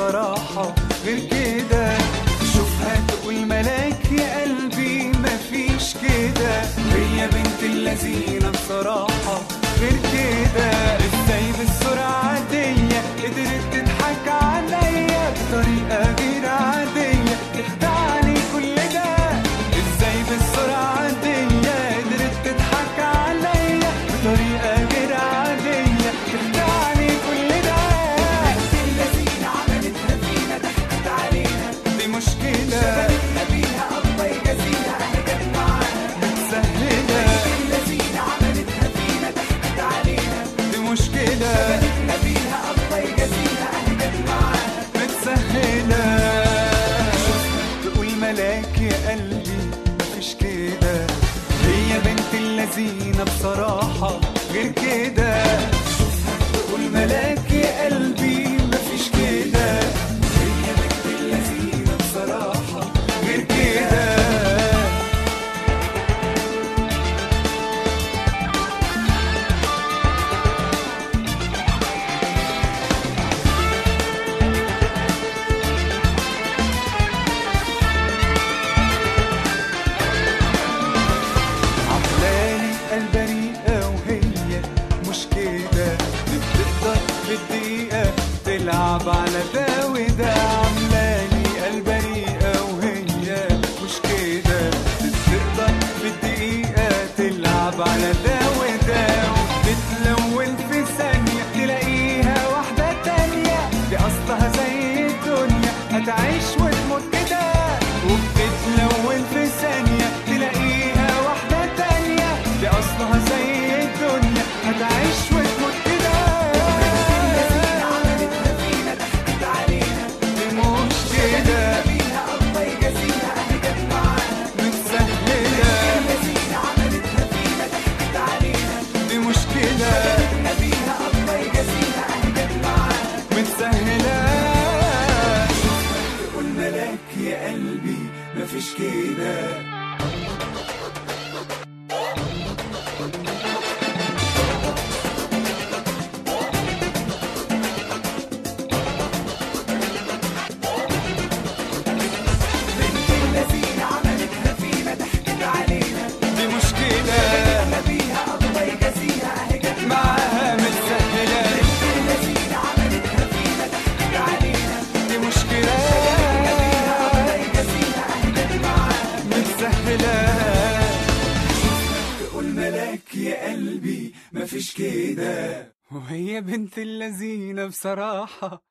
بصراحة غير كده شوفها تقول ملاك يا قلبي مفيش كده هي بنت اللذينة بصراحة غير كده ازاي بالسرعة عادية قدرت تضحك عليا بطريقة غير عادية تخدعني كل ده ازاي بالسرعة عادية قدرت تضحك عليا بطريقة غير عادية تخدعني كل ده اللذينة عملتها فينا ضحكت علينا دي مشكلة شبكتنا بيها الله يجازيها اهي جت معانا متسهلة اللذينة عملتها فينا ضحكت علينا دي مشكلة شبكتنا بيها الله يجازيها اهي جت معانا متسهلة تقول ملاك يا قلبي مفيش كده هي بنت اللذينة بصراحة غير كده تقول ملاك يا قلبي مفيش كده هي بنت اللذينة بصراحة غير كده عقلاني البريئة وهي مش كده دي بتقدر في الدقيقة تلعب على ده وده عاملاني البريئة وهي مش كده دي بتقدر في الدقيقة تلعب على ده وده وبتلون في ثانية تلاقيها واحدة تانية دي أصلها زي الدنيا هتعيش وتموت كده وبتتلون في ثانية تلاقيها واحدة تانية دي أصلها زي الدنيا هتعيش وتموت كده دي مش كده متسهلة دي مشكلة متسهلة تقول ملاك يا قلبي مفيش كده دي مشكلة معاها متسهلة دي مشكلة متسهلة تقول ملاك يا قلبي مفيش كده وهي بنت اللذينة بصراحة